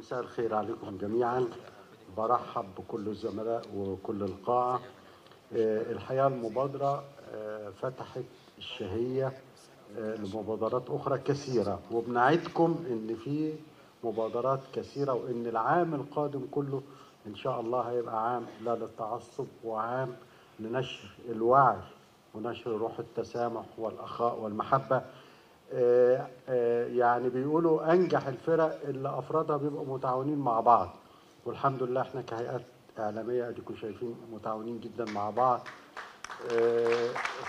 مساء الخير عليكم جميعا برحب بكل الزملاء وكل القاعة آه، الحقيقة المبادرة آه، فتحت الشهية آه، لمبادرات أخرى كثيرة وبنعدكم إن في مبادرات كثيرة وإن العام القادم كله إن شاء الله هيبقى عام لا للتعصب وعام لنشر الوعي ونشر روح التسامح والأخاء والمحبة آه، آه، يعني بيقولوا انجح الفرق اللي افرادها بيبقوا متعاونين مع بعض والحمد لله احنا كهيئات اعلاميه اديكم شايفين متعاونين جدا مع بعض آه،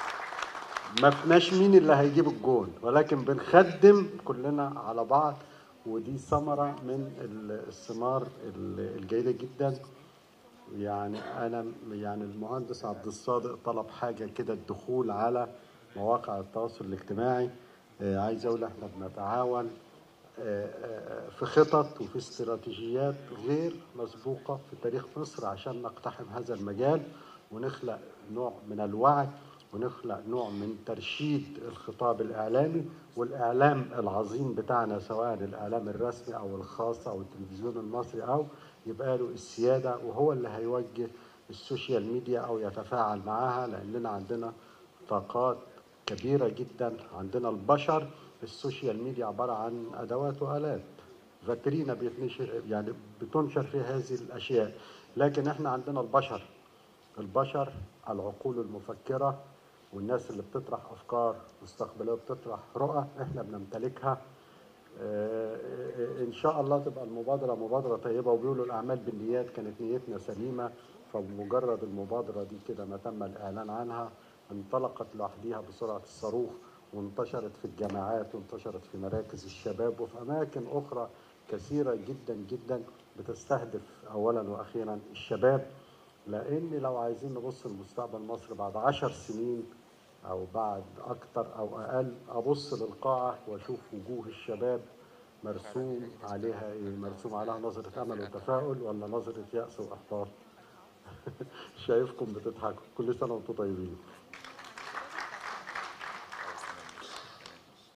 ما فيناش مين اللي هيجيب الجون ولكن بنخدم كلنا على بعض ودي ثمره من الثمار الجيده جدا يعني انا يعني المهندس عبد الصادق طلب حاجه كده الدخول على مواقع التواصل الاجتماعي آه، عايز اقول احنا بنتعاون آه، آه، في خطط وفي استراتيجيات غير مسبوقه في تاريخ مصر عشان نقتحم هذا المجال ونخلق نوع من الوعي ونخلق نوع من ترشيد الخطاب الاعلامي والاعلام العظيم بتاعنا سواء الاعلام الرسمي او الخاص او التلفزيون المصري او يبقى له السياده وهو اللي هيوجه السوشيال ميديا او يتفاعل معاها لاننا عندنا طاقات كبيرة جدا عندنا البشر السوشيال ميديا عبارة عن أدوات وآلات فاترينا بيتنشر يعني بتنشر في هذه الأشياء لكن احنا عندنا البشر البشر العقول المفكرة والناس اللي بتطرح أفكار مستقبلية وبتطرح رؤى احنا بنمتلكها آه، ان شاء الله تبقى المبادره مبادره طيبه وبيقولوا الاعمال بالنيات كانت نيتنا سليمه فبمجرد المبادره دي كده ما تم الاعلان عنها انطلقت لوحديها بسرعه الصاروخ وانتشرت في الجامعات وانتشرت في مراكز الشباب وفي اماكن اخرى كثيره جدا جدا بتستهدف اولا واخيرا الشباب لان لو عايزين نبص لمستقبل مصر بعد عشر سنين او بعد اكتر او اقل ابص للقاعه واشوف وجوه الشباب مرسوم عليها ايه مرسوم عليها نظره امل وتفاؤل ولا نظره ياس واحباط شايفكم بتضحكوا كل سنه وانتم طيبين